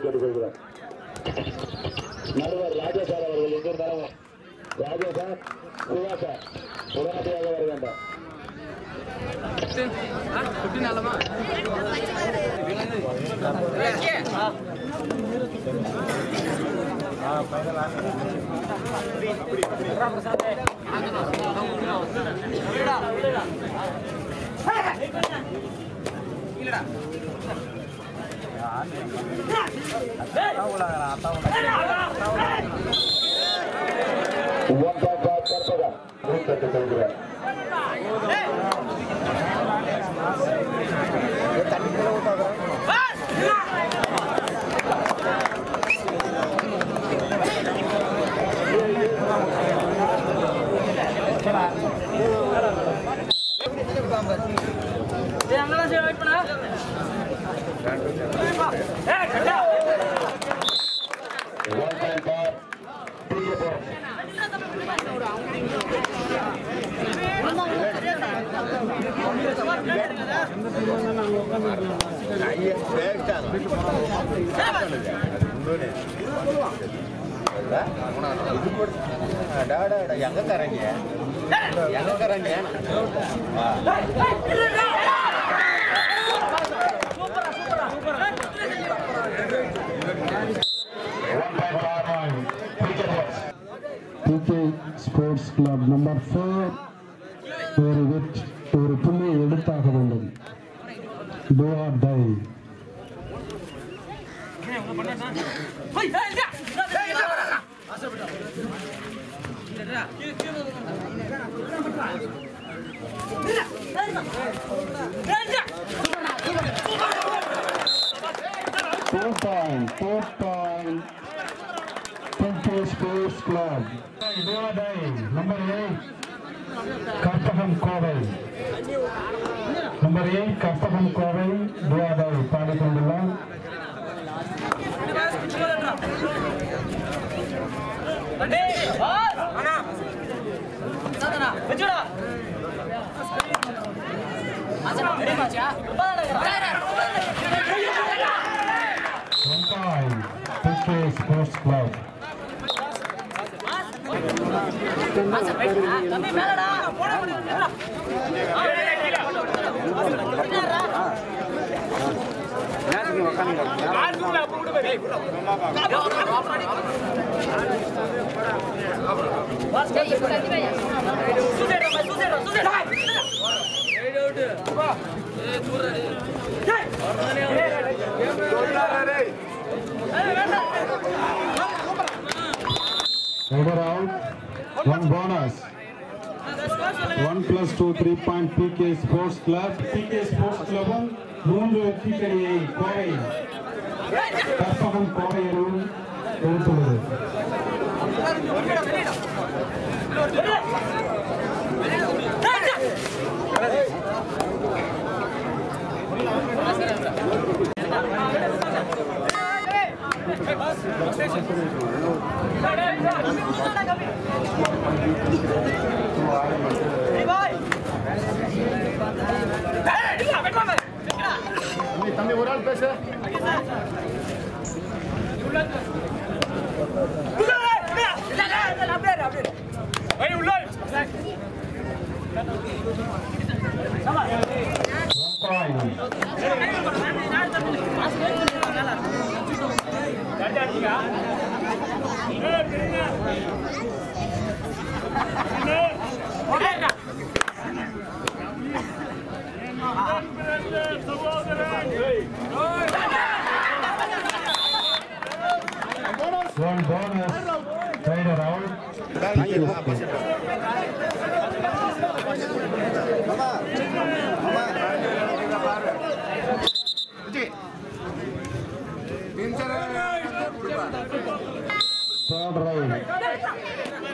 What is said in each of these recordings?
கேட்டுக்கொள்கிறோம் நடுவர் ராஜேசார் அவர்கள் எங்கிருந்தாலும் ராஜேசார் சிவா சார் உடனடியாக வர வேண்டும் ஒன்றாம் பார் கற்பகம் கேட்டுக் கொள்கிறோம் ஒன்றாம் பார் பிடிக்க போறோம் எங்க தரீங்க எங்க தரீங்க ஒன்றாம் பார் பிடிக்க போறோம் PK sports club number four ஒரு வெற்றி ஒரு புள்ளியை எடுத்தாக வேண்டும் Do or die. Two point, two point. Pinkay Sports Club. Do or die. Number eight. Karpagam Kovai number eight Karpagam Kovai துவாதாய் பாடிக்கொண்டுள்ளார் one point PK sports club Over out. One bonus. One plus two, three point PK Sports Club. PK Sports Club மூன்று வெற்றிக்கடியை கோவை கற்பகம் கோவை அணியும் எடுத்துள்ளது One point. One bonus. Rider out. PK Sports. Third ride.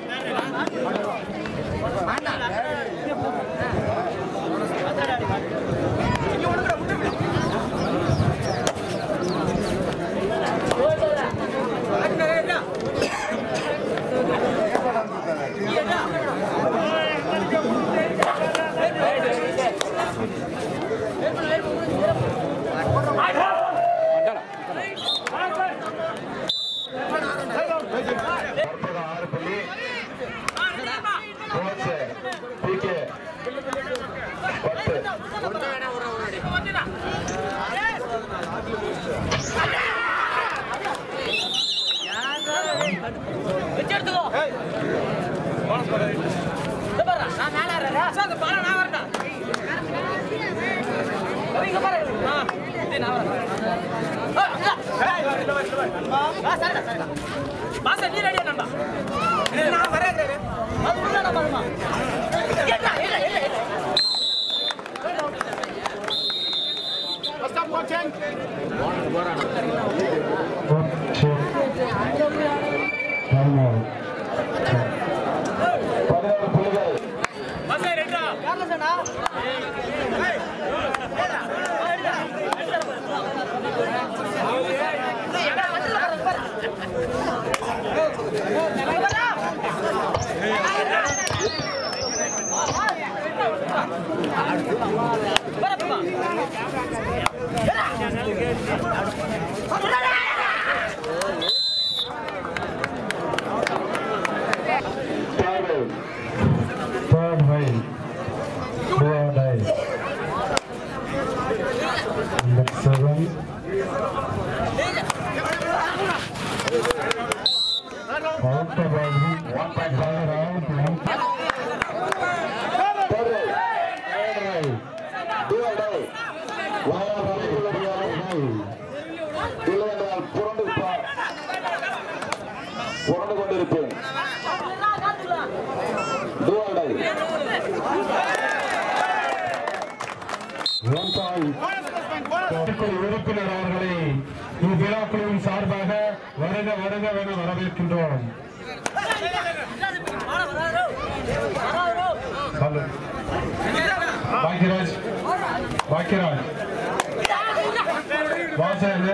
Time out. பதினோரு புள்ளிகள் தேவை Third right. Do or die. Number seven. Out the ball. One point five out. One தேவை third right. டூவல்டை வாயா வலைக்குள்ளடியால் இல்லை என்றால் புரண்டு பா- புரண்டு கொண்டிருப்பேன் டூவல்டை One point. பொதுக்குழு உறுப்பினர் அவர்களை இவ்விழாக்குழுவின் சார்பாக வருக வருக என வரவேற்கின்றோம் ஹலோ பாக்கியராஜ் பாக்கியராஜ் வாசு எங்க?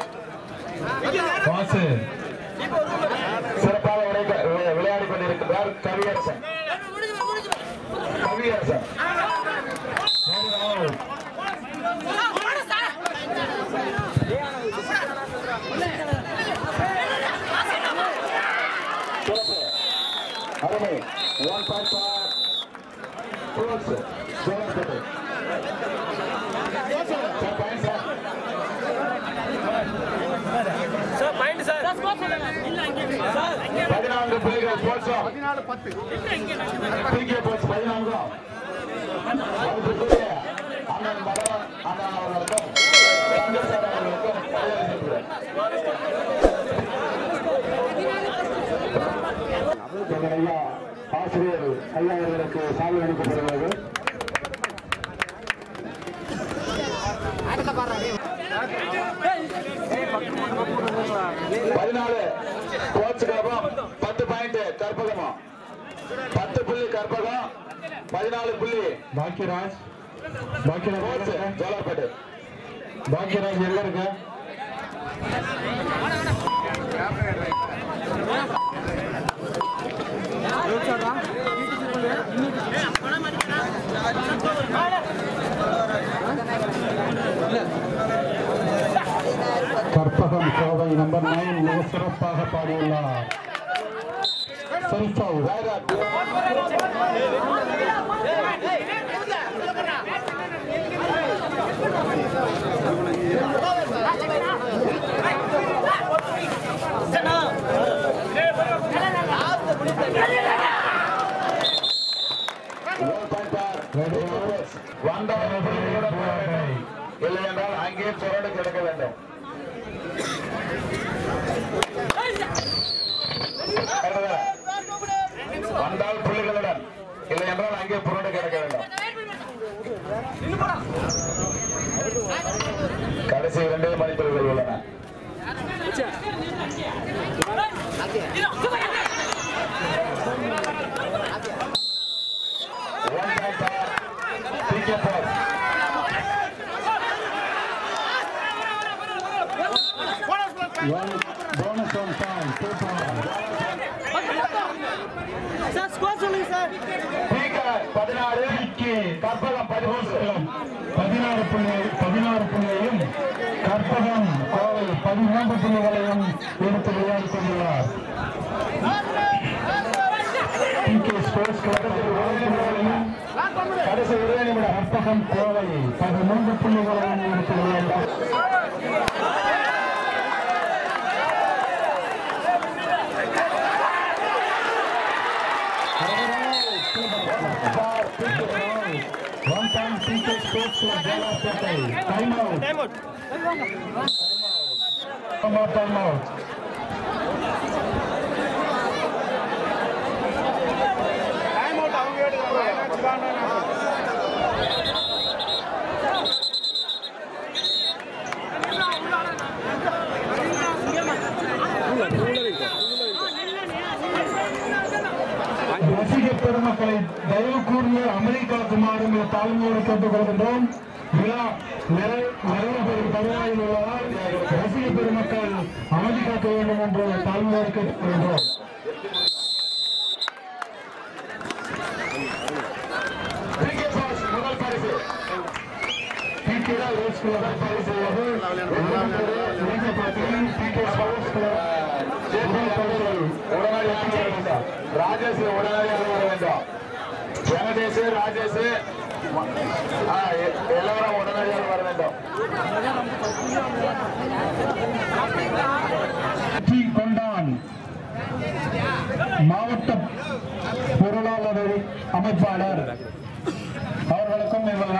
வாசு சிறப்பாக விளைக்க- வி- விளையாடி கொண்டிருக்கிறார் கவியரசன் கவியரசன் One out. சிறப்பு அருமை ஒன் பாயிண்ட் ஃபார் க்ளோஸ் சோழப்பட்டு சார் பாயிண்ட் சார் பதினான்கு புள்ளிகள் போட்சம் பிகே போட்ஸ் பதினான்கு அதுக்குரிய அண்ணன் பகவான் அண்ணன் அவர்களுக்கும் சங்கர் சார் அவர்களுக்கும் மரியாதை செலுத்துகிறேன் எங்கள் ஐயா ஆசிரியர் ஐயா அவர்களுக்கு சாலை அனுப்பப்படுகிறது பதினாலு கோச் கலபம் பத்து பாயிண்ட் கற்பகமா பத்து புள்ளி கற்பகம் பதினாலு புள்ளி பாக்கியராஜ் பாக்கியராஜ் எங்க கோச் இருக்க? ஜோலார்பேட்டு பாக்கியராஜ் எங்க இருக்க கற்பகம் கோவை நம்பர் நைன் மிக சிறப்பாக பாடியுள்ளார் செல்ஃப் அவுட் ராய்ராட் One point பார். வந்தவர்கள் புள்ளிகளுடன் போக வேண்டும். இல்லை என்றால் அங்கே சுரண்டு கிடக்க வேண்டும் கரெக்டா? வந்தால் புள்ளிகளுடன் இல்லை என்றால் அங்கே புரண்டு கிடக்க வேண்டும் கடைசி இரண்டே மதிப்பீடுகள் உள்ளன One point bar. PK bar. One bonus on time, two points. PK பதினாறு கற்பகம் பதிமூன்று பதினாறு புள்ளி பதினாறு புள்ளியையும் கற்பகம் கோவை பதிமூன்று புள்ளிகளையும் எடுத்து விளையாடி கொண்டுள்ளார் PK ஸ்போர்ட்ஸ் கிளப்பில் ஒரு புள்ளிகளையும் கடைசி ஒரே நிமிடம் கற்பகம் கோவை பதிமூன்று புள்ளிகளையும் எடுத்து விளையாடி sports club Jolarpettai time out time out time out ரசிக பெருமக்களை தயவு கூர்ந்து அமெரிக்காவுக்கு மாறும் தாழ்மையோடு கேட்டுக் கொள்கின்றோம் விழா நிறை- நிறைவு பெறும் தருவாயில் உள்ளதால் ரசிக பெருமக்கள் அமைதி காக்க வேண்டும் என்று தாழ்மையோடு கேட்டுக் கொள்கின்றோம் பிகே பாஸ் முதல் பரிசு பிகே ரேஸ் கிளப் பரிசு உள்ளது. இளைஞர் பாட்டியில் பிகே ஸ்போர்ட்ஸ் கிளப் முதல் பரிசு உடனடியாக வர வேண்டும் ராஜேஷ் உடனடியாக வர வேண்டும் வெங்கடேஷ் ராஜேஷ் ஆ, எ- எல்லாரும் உடனடியாக வர வேண்டும் வெற்றி கொண்டான் மாவட்ட பொருளாளர் அமைப்பாளர் அவர்களுக்கும் எங்கள்